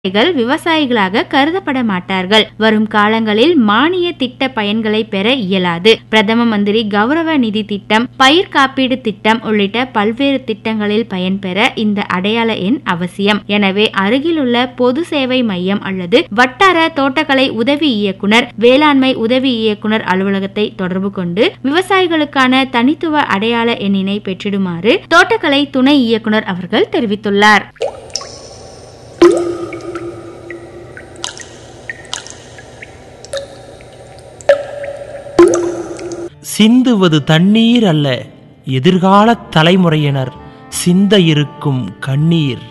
விவசாயிகள் விவசாயிகளாக கருதப்பட மாட்டார்கள் வரும் காலங்களில் மானிய திட்ட பயன்களை பெற இயலாது பிரதம மந்திரி கௌரவ நிதி திட்டம் பயிர் காப்பீடு திட்டம் உள்ளிட்ட பல்வேறு திட்டங்களில் பயன்பெற இந்த அடையாள எண் அவசியம் எனவே அருகிலுள்ள பொது சேவை மையம் அல்லது வட்டார தோட்டக்கலை உதவி இயக்குனர் வேளாண்மை உதவி இயக்குனர் அலுவலகத்தை தொடர்பு கொண்டு விவசாயிகளுக்கான தனித்துவ அடையாள எண்ணினை பெற்றிடுமாறு தோட்டக்கலை துணை இயக்குனர் அவர்கள் தெரிவித்துள்ளார் சிந்துவது தண்ணீர் அல்ல எதிர்கால தலைமுறையினர் சிந்த இருக்கும் கண்ணீர்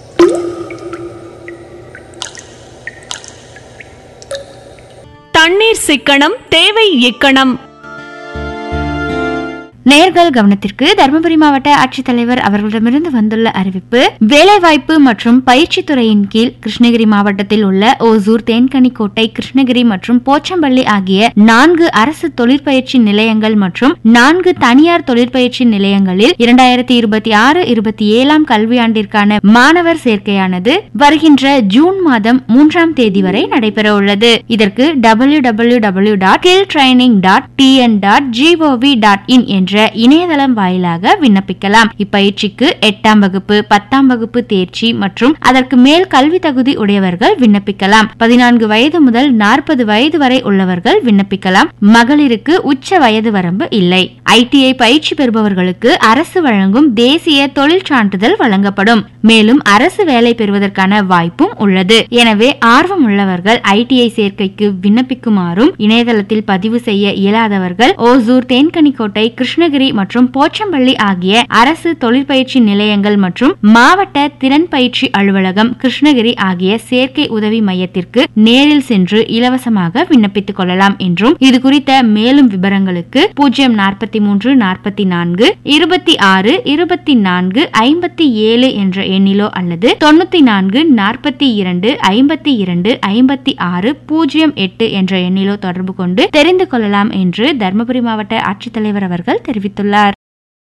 தண்ணீர் சிக்கனம் தேவை இக்கணம் நேர்கள் கவனத்திற்கு தருமபுரி மாவட்ட ஆட்சித்தலைவர் அவர்களிடமிருந்து வந்துள்ள அறிவிப்பு வேலைவாய்ப்பு மற்றும் பயிற்சி துறையின் கீழ் கிருஷ்ணகிரி மாவட்டத்தில் உள்ள ஓசூர் தேன்கனிக்கோட்டை கிருஷ்ணகிரி மற்றும் போச்சம்பள்ளி ஆகிய நான்கு அரசு தொழிற்பயிற்சி நிலையங்கள் மற்றும் நான்கு தனியார் தொழிற்பயிற்சி நிலையங்களில் இரண்டாயிரத்தி இருபத்தி ஆறு இருபத்தி ஏழாம் கல்வியாண்டிற்கான மாணவர் சேர்க்கையானது வருகின்ற ஜூன் மாதம் மூன்றாம் தேதி வரை நடைபெற உள்ளது இதற்கு W W W dot skill training dot TN dot GOV dot in என்ற இணையதளம் வாயிலாக விண்ணப்பிக்கலாம் இப்பயிற்சிக்கு எட்டாம் வகுப்பு பத்தாம் வகுப்பு தேர்ச்சி மற்றும் அதற்கு மேல் கல்வி தகுதி உடையவர்கள் விண்ணப்பிக்கலாம் பதினான்கு வயது முதல் நாற்பது வயது வரை உள்ளவர்கள் விண்ணப்பிக்கலாம் மகளிருக்கு உச்ச வயது வரம்பு இல்லை ஐடிஐ பயிற்சி பெறுபவர்களுக்கு அரசு வழங்கும் தேசிய தொழில் சான்றிதழ் வழங்கப்படும் மேலும் அரசு வேலை பெறுவதற்கான வாய்ப்பும் உள்ளது எனவே ஆர்வம் உள்ளவர்கள் ஐடிஐ சேர்க்கைக்கு விண்ணப்பிக்குமாறும் இணையதளத்தில் பதிவு செய்ய இயலாதவர்கள் ஓசூர் தேன்கனிக்கோட்டை கிருஷ்ணகிரி மற்றும் போச்சம்பள்ளி ஆகிய அரசு தொழிற்பயிற்சி நிலையங்கள் மற்றும் மாவட்ட திறன் பயிற்சி அலுவலகம் கிருஷ்ணகிரி ஆகிய சேர்க்கை உதவி மையத்திற்கு நேரில் சென்று இலவசமாக விண்ணப்பித்துக் கொள்ளலாம் என்றும் இது குறித்த மேலும் விவரங்களுக்கு பூஜ்ஜியம் நாற்பத்தி மூன்று நாற்பத்தி நான்கு இருபத்தி ஆறு இருபத்தி நான்கு ஐம்பத்தி ஏழு என்ற எண்ணிலோ அல்லது தொண்ணூத்தி நான்கு நாற்பத்தி இரண்டு ஐம்பத்தி இரண்டு ஐம்பத்தி ஆறு பூஜ்ஜியம் எட்டு என்ற எண்ணிலோ தொடர்பு கொண்டு தெரிந்து கொள்ளலாம் என்று தருமபுரி மாவட்ட ஆட்சித்தலைவர் அவர்கள் தெரிவித்துள்ளார்